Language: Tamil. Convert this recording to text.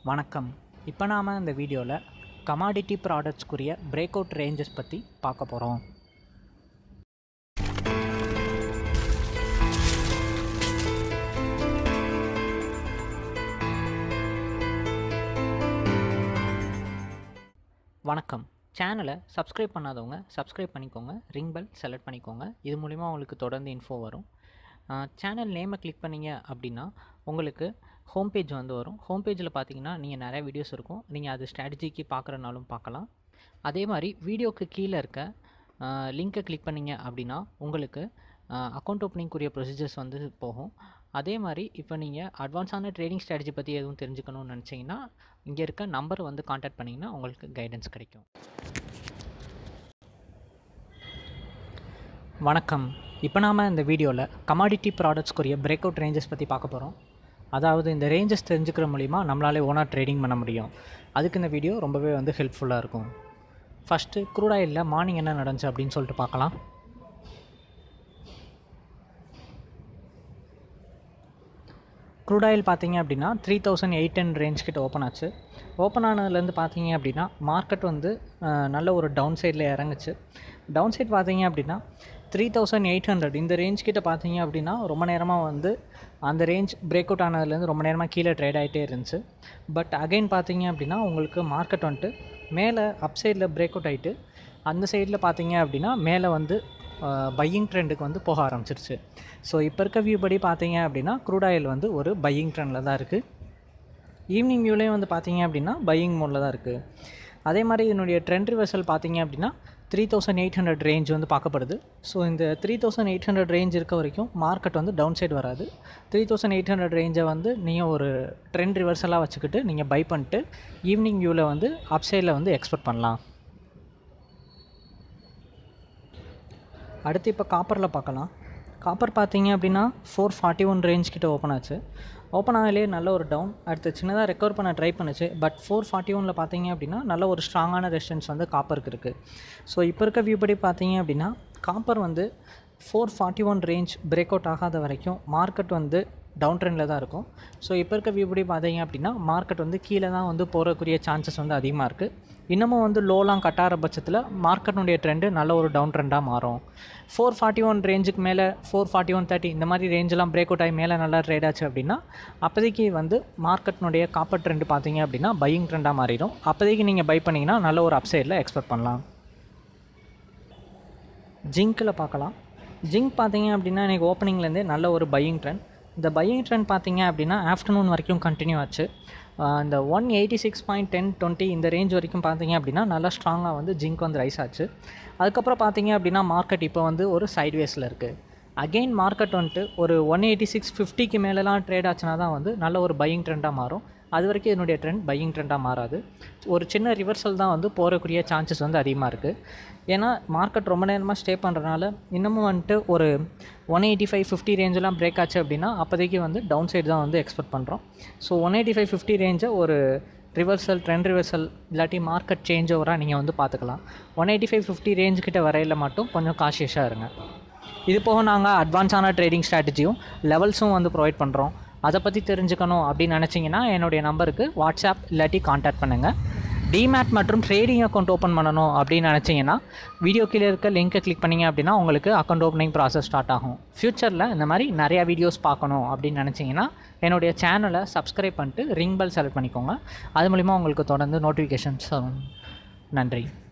வணக்கம் இப்போ நாம் இந்த வீடியோவில் கமாடிட்டி ப்ராடக்ட்ஸ்க்குரிய பிரேக் அவுட் ரேஞ்சஸ் பற்றி பார்க்க போகிறோம் வணக்கம் சேனலை சப்ஸ்கிரைப் பண்ணாதவங்க சப்ஸ்கிரைப் பண்ணிக்கோங்க ரிங் பெல் செலக்ட் பண்ணிக்கோங்க இது மூலிமா உங்களுக்கு தொடர்ந்து இன்ஃபோ வரும் சேனல் நேமை கிளிக் பண்ணீங்க அப்படின்னா உங்களுக்கு ஹோம் பேஜ் வந்து வரும் ஹோம் பேஜில் பார்த்தீங்கன்னா நீங்கள் நிறைய வீடியோஸ் இருக்கும் நீங்கள் அது ஸ்ட்ராட்டஜிக்கு பார்க்குறனாலும் பார்க்கலாம் அதே மாதிரி வீடியோக்கு கீழே இருக்க லிங்க்கை கிளிக் பண்ணீங்க அப்படின்னா உங்களுக்கு அக்கௌண்ட் ஓப்பனிங்குரிய ப்ரொசீஜர்ஸ் வந்து போகும் அதே மாதிரி இப்போ நீங்கள் அட்வான்ஸான ட்ரேடிங் ஸ்ட்ராட்டஜி பற்றி எதுவும் தெரிஞ்சுக்கணும்னு நினச்சிங்கன்னா இங்கே இருக்க நம்பர் வந்து காண்டாக்ட் பண்ணிங்கன்னா உங்களுக்கு கைடன்ஸ் கிடைக்கும் வணக்கம் இப்போ நாம் இந்த வீடியோவில் கமாடிட்டி ப்ராடக்ட்ஸ்க்குரிய பிரேக் அவுட் ரேஞ்சஸ் பற்றி பார்க்க போகிறோம் அதாவது இந்த ரேஞ்சஸ் தெரிஞ்சுக்கிற மூலிமா நம்மளாலே ஓனாக ட்ரேடிங் பண்ண முடியும் அதுக்கு இந்த வீடியோ ரொம்பவே வந்து ஹெல்ப்ஃபுல்லாக இருக்கும் ஃபஸ்ட்டு க்ரூட் ஆயிலில் மார்னிங் என்ன நடந்துச்சு அப்படின்னு சொல்லிட்டு பார்க்கலாம் க்ரூட் ஆயில் பார்த்தீங்க அப்படின்னா three thousand eight ten range கிட்ட ஓப்பன் ஆச்சு ஓப்பன் ஆனதுலேருந்து பார்த்தீங்க அப்படின்னா மார்க்கெட் வந்து நல்ல ஒரு டவுன் சைடில் இறங்குச்சு டவுன் சைட் பார்த்தீங்க அப்படின்னா த்ரீ தௌசண்ட் எயிட் ஹண்ட்ரட் இந்த ரேஞ்ச் கிட்ட பார்த்தீங்க அப்படின்னா ரொம்ப நேரமாக வந்து அந்த ரேஞ்ச் பிரேக் அவுட் ஆனதுலேருந்து ரொம்ப நேரமாக கீழே ட்ரேட் ஆகிட்டே இருந்துச்சு பட் அகைன் பார்த்தீங்க அப்படின்னா உங்களுக்கு மார்க்கெட் வந்துட்டு மேலே அப் சைடில் பிரேக் அவுட் ஆகிட்டு அந்த சைடில் பார்த்தீங்க அப்படின்னா மேலே வந்து பையிங் ட்ரெண்டுக்கு வந்து போக ஆரம்பிச்சிருச்சு ஸோ இப்போ இருக்க வியூ படி பார்த்தீங்க அப்படின்னா க்ரூட் ஆயில் வந்து ஒரு பையிங் ட்ரெண்டில் தான் இருக்குது ஈவினிங் வியூலேயும் வந்து பார்த்தீங்க அப்படின்னா பையிங் மோடில் தான் இருக்குது அதே மாதிரி இதனுடைய ட்ரெண்ட் ரிவர்சல் பார்த்தீங்க அப்படின்னா three thousand eight hundred range வந்து பார்க்கப்படுது ஸோ இந்த three thousand eight hundred range இருக்க வரைக்கும் மார்க்கெட் வந்து டவுன் சைடு வராது த்ரீ தௌசண்ட் எயிட் ஹண்ட்ரட் ரேஞ்சை வந்து நீங்கள் ஒரு ட்ரெண்ட் ரிவர்சலாக வச்சுக்கிட்டு நீங்கள் பை பண்ணிட்டு ஈவினிங் வியூவில் வந்து அப் சைடில் வந்து எக்ஸ்பெக்ட் பண்ணலாம் அடுத்து இப்போ காப்பரில் பார்க்கலாம் காப்பர் பார்த்தீங்க அப்படின்னா ஃபோர் ஃபார்ட்டி ஒன் ரேஞ்ச் கிட்ட ஓப்பன் ஆச்சு ஓப்பன் ஆகலே நல்ல ஒரு டவுன் அடுத்து சின்னதாக ரெக்கவர் பண்ண ட்ரை பண்ணுச்சு பட் ஃபோர் ஃபார்ட்டி ஒனில் பார்த்தீங்க அப்படின்னா நல்ல ஒரு ஸ்ட்ராங்கான ரெசிஸ்டன்ஸ் வந்து காப்பருக்கு இருக்குது ஸோ இப்போ இருக்க வியூ படி பார்த்தீங்க அப்படின்னா காப்பர் வந்து four forty one range breakout ஆகாத வரைக்கும் மார்க்கெட் வந்து டவுன் ட்ரெண்டில் தான் இருக்கும் ஸோ இப்போ இருக்க வியூ படி பார்த்தீங்க அப்படின்னா மார்க்கெட் வந்து கீழே தான் வந்து போகக்கூடிய சான்சஸ் வந்து அதிகமாக இருக்குது இன்னமும் வந்து லோலாம் கட்டார பட்சத்தில் மார்க்கெட்டுடைய ட்ரெண்டு நல்ல ஒரு டவுன் ட்ரெண்டாக மாறும் ஃபோர் ஃபார்ட்டி ஒன் ரேஞ்சுக்கு மேலே ஃபோர் ஃபார்ட்டி ஒன் தேர்ட்டி இந்த மாதிரி ரேஞ்செலாம் பிரேக் அவுட் ஆகி மேலே நல்லா ட்ரேட் ஆச்சு அப்படின்னா அப்போதைக்கு வந்து மார்க்கெட்னுடைய காப்பர் ட்ரெண்டு பார்த்தீங்க அப்படின்னா பையிங் ட்ரெண்டாக மாறிடும் அப்போதைக்கு நீங்கள் பை பண்ணிங்கன்னா நல்ல ஒரு அப்சைடில் எக்ஸ்பெக்ட் பண்ணலாம் ஜிங்க்கில் பார்க்கலாம் ஜிங்க் பார்த்தீங்க அப்படின்னா இன்றைக்கி ஓப்பனிங்லேருந்தே நல்ல ஒரு பையிங் ட்ரெண்ட் இந்த பையிங் ட்ரெண்ட் பார்த்தீங்க அப்படின்னா ஆஃப்டர்நூன் வரைக்கும் கண்டினியூ ஆச்சு இந்த one eighty six point ten twenty இந்த ரேஞ்ச் வரைக்கும் பார்த்தீங்க அப்படின்னா நல்லா ஸ்ட்ராங்காக வந்து ஜிங்க் வந்து ரைஸ் ஆச்சு அதுக்கப்புறம் பார்த்தீங்க அப்படின்னா மார்க்கெட் இப்போ வந்து ஒரு சைட்வேஸில் இருக்குது அகெயின் மார்க்கெட் வந்துட்டு ஒரு ஒன் எயிட்டி சிக்ஸ் ஃபிஃப்டிக்கு மேலெலாம் ட்ரேட் ஆச்சுன்னா தான் வந்து நல்ல ஒரு பையிங் ட்ரெண்டாக மாறும் அது வரைக்கும் இதனுடைய ட்ரெண்ட் பையிங் ட்ரெண்டாக மாறாது ஒரு சின்ன ரிவர்சல் தான் வந்து போகக்கூடிய சான்சஸ் வந்து அதிகமாக இருக்குது ஏன்னா மார்க்கெட் ரொம்ப நேரமாக ஸ்டே பண்ணுறனால இன்னமும் வந்துட்டு ஒரு ஒன் எயிட்டி ஃபைவ் ஃபிஃப்டி ரேஞ்செலாம் பிரேக் ஆச்சு அப்படின்னா அப்போதைக்கு வந்து டவுன் சைடு தான் வந்து எக்ஸ்பெக்ட் பண்ணுறோம் so one eighty five fifty ரேஞ்சை ஒரு ரிவர்சல் ட்ரெண்ட் ரிவர்சல் இல்லாட்டி மார்க்கெட் சேஞ்ச் ஓவராக நீங்கள் வந்து பார்த்துக்கலாம் one eighty five fifty range கிட்ட வரையில் மட்டும் கொஞ்சம் காஷியஸாக இருங்க இது போக நாங்கள் அட்வான்ஸான ட்ரேடிங் ஸ்ட்ராட்டஜியும் லெவல்ஸும் வந்து ப்ரொவைட் பண்ணுறோம் அதை பற்றி தெரிஞ்சுக்கணும் அப்படின்னு நினச்சிங்கன்னா என்னுடைய நம்பருக்கு வாட்ஸ்அப் இல்லாட்டி காண்டாக்ட் பண்ணுங்கள் டிமேட் மற்றும் ட்ரேடிங் அக்கௌண்ட் ஓப்பன் பண்ணணும் அப்படின்னு நினச்சிங்கன்னா வீடியோ கீழே இருக்க லிங்க்கை கிளிக் பண்ணிங்க அப்படின்னா உங்களுக்கு அக்கௌண்ட் ஓப்பனிங் ப்ராசஸ் ஸ்டார்ட் ஆகும் ஃப்யூச்சரில் இந்த மாதிரி நிறையா வீடியோஸ் பார்க்கணும் அப்படின்னு நினச்சிங்கன்னா என்னுடைய சேனலை சப்ஸ்கிரைப் பண்ணிட்டு ரிங் பெல் செலக்ட் பண்ணிக்கோங்க அது மூலிமா உங்களுக்கு தொடர்ந்து நோட்டிஃபிகேஷன்ஸ் வரும் நன்றி